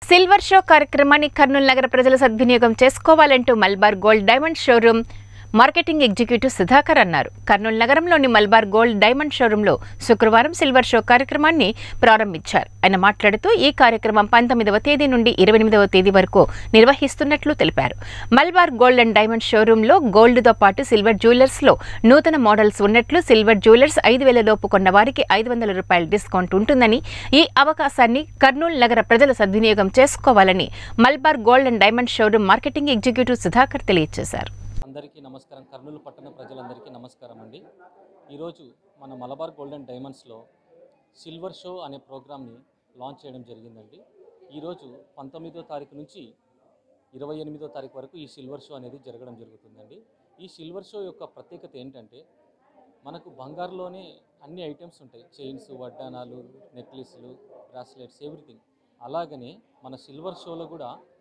silver show కార్యక్రమాన్ని కర్నూలు నగర ప్రజలు సద్వినియోగం చేసుకోవాలంటూ Malabar gold diamond showroom marketing executive Sudhakar అన్నారు కర్నూలు నగరంలోని మల్బార్ గోల్డ్ డైమండ్ షోరూంలో శుక్రవారం సిల్వర్ షో కార్యక్రమాన్ని ప్రారంభించారు ఆయన మాట్లాడుతూ ఈ కార్యక్రమం పంతొమ్మిదవ తేదీ నుండి ఇరవై ఎనిమిదవ తేదీ వరకు నిర్వహిస్తున్నట్లు తెలిపారు మల్బార్ గోల్డ్ అండ్ డైమండ్ షోరూంలో గోల్డ్తో పాటు సిల్వర్ జ్యువెలర్స్లో నూతన మోడల్స్ ఉన్నట్లు సిల్వర్ జ్యువెలర్స్ ఐదు వేల లోపు కొన్న వారికి ఐదు వందల రూపాయల డిస్కౌంట్ ఉంటుందని ఈ అవకాశాన్ని కర్నూలు నగర ప్రజలు సద్వినియోగం చేసుకోవాలని Malabar gold and diamond showroom marketing executive Sudhakar తెలియజేశారు అందరికీ నమస్కారం కర్నూలు పట్టణ ప్రజలందరికీ నమస్కారం అండి ఈరోజు మన మలబార్ గోల్డెన్ డైమండ్స్లో సిల్వర్ షో అనే ప్రోగ్రామ్ని లాంచ్ చేయడం జరిగిందండి ఈరోజు పంతొమ్మిదో తారీఖు నుంచి ఇరవై ఎనిమిదో తారీఖు వరకు ఈ సిల్వర్ షో అనేది జరగడం జరుగుతుందండి ఈ సిల్వర్ షో యొక్క ప్రత్యేకత ఏంటంటే మనకు బంగారులోనే అన్ని ఐటమ్స్ ఉంటాయి చైన్స్ వడ్డానాలు నెక్లెస్లు బ్రాస్లెట్స్ ఎవ్రీథింగ్ అలాగనే మన సిల్వర్ షోలో కూడా